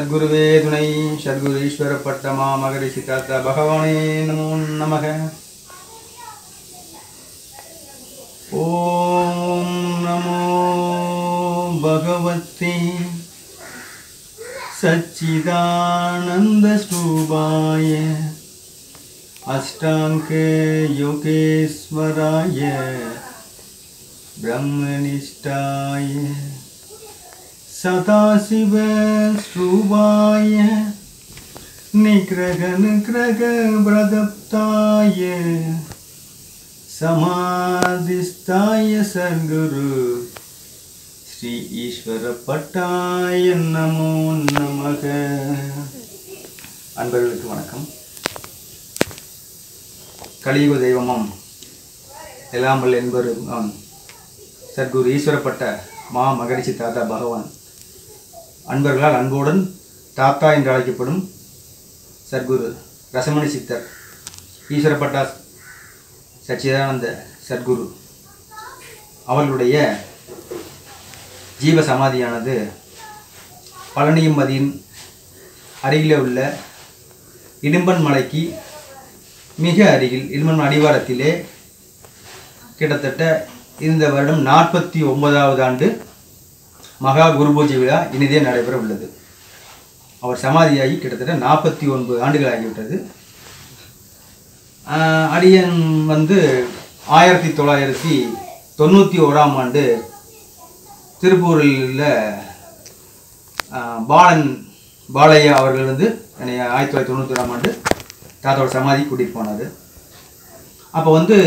சத்குருவே துணை சத்குரு ஈஸ்வர பட்டமா மகரிஷி தாத்தா பகவானே நமோ நமக ஓம் நமோ பகவத்தே सच्चिदानंद स्वरूपाय अष्टांग योगेश्वराय ब्रह्मनिष्ठाय सदाशिव स्वरूपाय निग्रह निग्रह प्रदत्ताय समाधिस्थाय सद्गुरु ஸ்ரீ ஈஸ்வர பட்டாய நமோ நமக அன்பர்களுக்கு வணக்கம் கலியுக தெய்வமும் எல்லாமல் என்பரும் சத்குரு ஈஸ்வரப்பட்ட மா மகரிஷி தாத்தா பகவான் அன்பர்களால் அன்புடன் தாத்தா என்று அழைக்கப்படும் சத்குரு ரசமணி சித்தர் ஈஸ்வரப்பட்டா சச்சிதானந்த சத்குரு அவர்களுடைய ஜீவ சமாதியானது பழனியும் மதியின் அருகிலே உள்ள இடும்பன் மலைக்கு மிக அருகில் இடும்பன் அடிவாரத்திலே கிட்டத்தட்ட இந்த வருடம் நாற்பத்தி ஒன்பதாவது ஆண்டு மகா குரு பூஜை விழா இனிதே நடைபெற உள்ளது அவர் சமாதியாகி கிட்டத்தட்ட நாற்பத்தி ஒன்பது ஆண்டுகள் ஆகிவிட்டது ஆஹ் அடியன் வந்து ஆயிரத்தி தொள்ளாயிரத்தி தொண்ணூற்றி ஓராம் ஆண்டு திருப்பூரில் உள்ள ஆஹ், பாலன் பாலையா அவர்கள் வந்து என்னை ஆயிரத்தி தொள்ளாயிரத்தி தொண்ணூற்றி ஆம் ஆண்டு தாத்தாவோட சமாதி கூட்டிகிட்டு போனார் அப்போ வந்து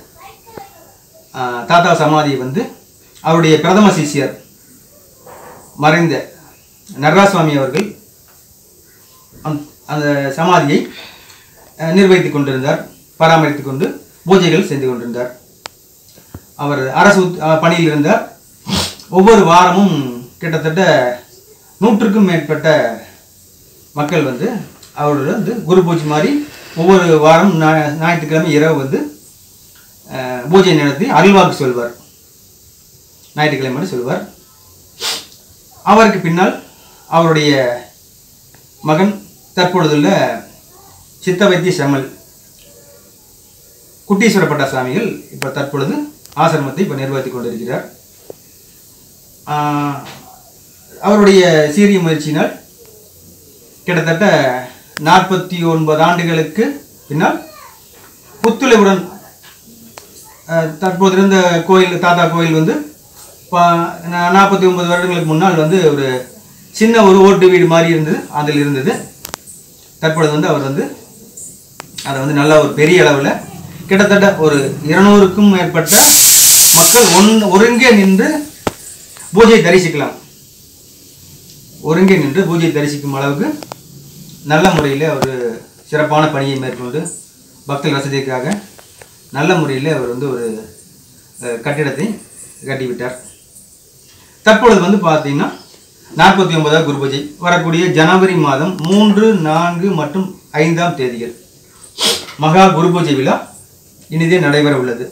ஆஹ், தாத்தா சமாதி வந்து அவருடைய பிரதம சிஷ்யர் மறைந்த நர்ராசுவாமி அவர்கள் அந்த- அந்த சமாதியை அஹ், நிர்வகித்துக் கொண்டிருந்தார் பராமரித்துக் கொண்டு பூஜைகள் செய்து கொண்டிருந்தார் அவர் அரசு உத்- அஹ், பணியில் இருந்தார் ஒவ்வொரு வாரமும் கிட்டத்தட்ட நூற்றுக்கும் மேற்பட்ட மக்கள் வந்து அவரோட வந்து குரு பூஜை மாதிரி ஒவ்வொரு வாரம் ஞா- ஞாயிற்றுக்கிழமை இரவு வந்து அஹ், பூஜை நடத்தி அருள்வாக்கு சொல்வார் ஞாயிற்றுக்கிழமை சொல்வார் அவருக்கு பின்னால் அவருடைய மகன் தற்பொழுதுள்ள சித்த வைத்திய செம்மல் குட்டீஸ்வரப்பட்ட சுவாமிகள் இப்போ தற்பொழுது ஆசிரமத்தை இப்போ நிர்வகித்துக் கொண்டிருக்கிறார் ஆஹ், அவருடைய சீரிய முயற்சியினால் கிட்டத்தட்ட நாற்பத்தி ஒன்பது ஆண்டுகளுக்கு பின்னால் புத்துளைவுடன் ஆஹ், தற்போது இருந்த கோயில் தாத்தா கோயில் வந்து நாற்பத்தி ஒன்பது வருடங்களுக்கு முன்னால் வந்து ஒரு சின்ன ஒரு ஓட்டு வீடு மாதிரி இருந்தது அதில் இருந்தது தற்பொழுது வந்து அவர் வந்து அதை வந்து நல்ல ஒரு பெரிய அளவில் கிட்டத்தட்ட ஒரு இருநூறுக்கும் மேற்பட்ட மக்கள் ஒன் ஒருங்கே நின்று பூஜை தரிசிக்கலாம் ஒருங்கே நின்று பூஜை தரிசிக்கும் அளவுக்கு நல்ல முறையில் அவர் சிறப்பான பணியை மேற்கொண்டு பக்தர் வசதிக்காக நல்ல முறையில் அவர் வந்து ஒரு அஹ், கட்டிடத்தை கட்டிவிட்டார் தற்பொழுது வந்து பார்த்தீங்கன்னா நாற்பத்தி ஒன்பதாவது குரு பூஜை வரக்கூடிய ஜனவரி மாதம் மூன்று நான்கு மற்றும் ஐந்தாம் தேதிகள் மகா குரு பூஜை விழா இனிதே நடைபெற உள்ளது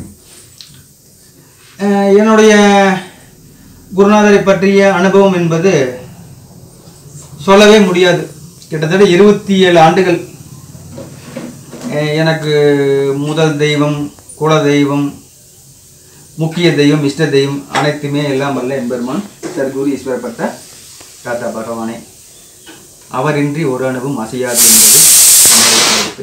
அஹ் என்னுடைய குருநாதரை பற்றிய அனுபவம் என்பது சொல்லவே முடியாது கிட்டத்தட்ட இருபத்தி ஏழு ஆண்டுகள் அஹ் எனக்கு முதல் தெய்வம் குல தெய்வம் முக்கிய தெய்வம் இஷ்ட தெய்வம் அனைத்துமே எல்லாம் வல்ல என்பெருமான் சர்க்குரு ஈஸ்வரப்பட்ட தாத்தா பகவானே அவரின்றி ஒரு அணுவும் அசையாது என்பது என்னுடைய கருத்து.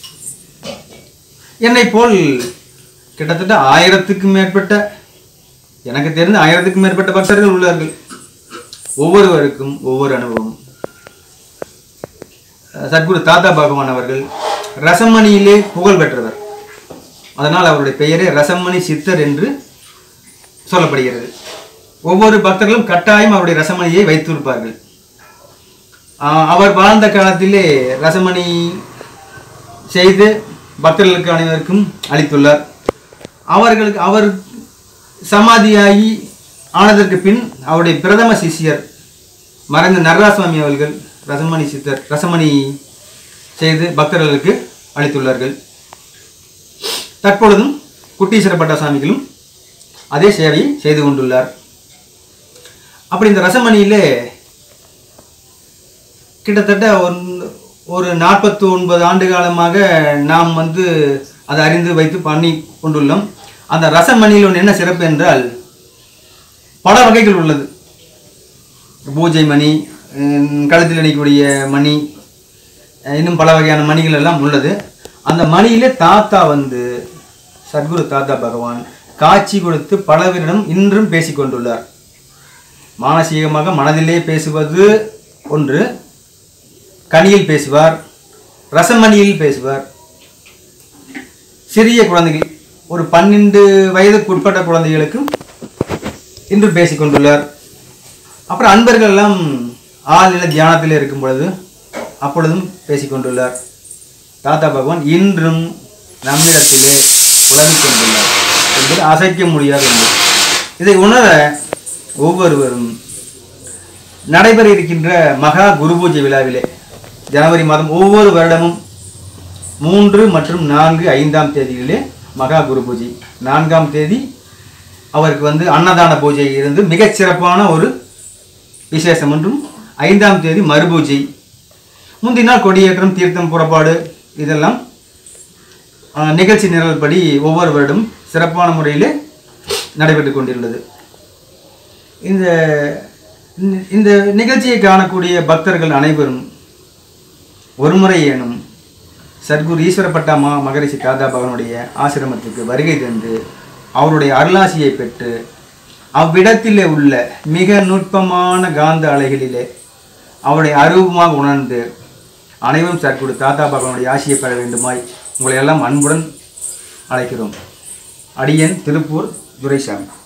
என்னை போல் கிட்டத்தட்ட ஆயிரத்துக்கும் மேற்பட்ட எனக்கு தெரிந்த ஆயிரத்துக்கும் மேற்பட்ட பக்தர்கள் உள்ளார்கள் ஒவ்வொருவருக்கும் ஒவ்வொரு அனுபவம் அஹ் சத்குரு தாத்தா பகவான் அவர்கள் ரசமணியிலே புகழ் பெற்றவர் அதனால் அவருடைய பெயரே ரசமணி சித்தர் என்று சொல்லப்படுகிறது ஒவ்வொரு பக்தர்களும் கட்டாயம் அவருடைய ரசமணியை வைத்திருப்பார்கள் ஆஹ் அவர் வாழ்ந்த காலத்திலே ரசமணி செய்து பக்தர்களுக்கு அனைவருக்கும் அளித்துள்ளார் அவர்களுக்கு அவர் சமாதியாகி ஆனதற்கு பின் அவருடைய பிரதம சிஷ்யர் மறைந்த நரராசுவாமி அவர்கள் ரசமணி சித்தர் ரசமணி செய்து பக்தர்களுக்கு அளித்துள்ளார்கள் தற்பொழுதும் குட்டீஸ்வர பட்டாசாமிகளும் அதே சேவையை செய்து கொண்டுள்ளார் அப்படி இந்த ரசமணியிலே கிட்டத்தட்ட ஒரு ஒரு நாற்பத்தி ஒன்பது ஆண்டு காலமாக நாம் வந்து அதை அறிந்து வைத்து பண்ணி கொண்டுள்ளோம் அந்த ரசமணியில் ஒன்று என்ன சிறப்பு என்றால் பல வகைகள் உள்ளது பூஜை மணி ஹம், கழுத்தில் அணிக்கக்கூடிய மணி அஹ், இன்னும் பல வகையான மணிகள் எல்லாம் உள்ளது அந்த மணியிலே தாத்தா வந்து சத்குரு தாத்தா பகவான் காட்சி கொடுத்து பலவரிடம் இன்றும் பேசிக் கொண்டுள்ளார் மானசீகமாக மனதிலே பேசுவது ஒன்று கனியில் பேசுவார் ரசமணியில் பேசுவார் சிறிய குழந்தைகள் ஒரு பன்னெண்டு வயதுக்கு உட்பட்ட குழந்தைகளுக்கும் இன்று பேசிக் கொண்டுள்ளார் அப்புறம் அன்பர்கள் எல்லாம் ஆழ்நிலை தியானத்தில் இருக்கும் பொழுது அப்பொழுதும் பேசிக் கொண்டுள்ளார் தாத்தா பகவான் இன்றும் நம்மிடத்திலே உலகிக் கொண்டுள்ளார் என்பது அசைக்க முடியாது என்று இதை உணர ஒவ்வொருவரும் நடைபெற இருக்கின்ற மகா குரு பூஜை விழாவிலே ஜனவரி மாதம் ஒவ்வொரு வருடமும் மூன்று மற்றும் நான்கு ஐந்தாம் தேதிகளிலே மகா குரு பூஜை நான்காம் தேதி அவருக்கு வந்து அன்னதான பூஜை இருந்து மிகச் சிறப்பான ஒரு விசேஷம் என்றும் ஐந்தாம் தேதி மறுபூஜை முந்தின நாள் கொடியேற்றம் தீர்த்தம் புறப்பாடு இதெல்லாம் ஆஹ், நிகழ்ச்சி நிரல்படி ஒவ்வொரு வருடம் சிறப்பான முறையில் நடைபெற்று கொண்டுள்ளது இந்த இந்த- இந்த நிகழ்ச்சியை காணக்கூடிய பக்தர்கள் அனைவரும் ஒருமுறை ஏனும் சத்குரு ஈஸ்வரப்பட்டா மா மகரிஷி தாத்தா பகவனுடைய ஆசிரமத்துக்கு வருகை தந்து அவருடைய அருளாசியை பெற்று அவ்விடத்திலே உள்ள மிக நுட்பமான காந்த அலைகளிலே அவருடைய அரூபமாக உணர்ந்து அனைவரும் சற்குரு தாத்தா பகவனுடைய ஆசியை பெற வேண்டுமாய் உங்களை எல்லாம் அன்புடன் அழைக்கிறோம் அடியன் திருப்பூர் துரைசாமி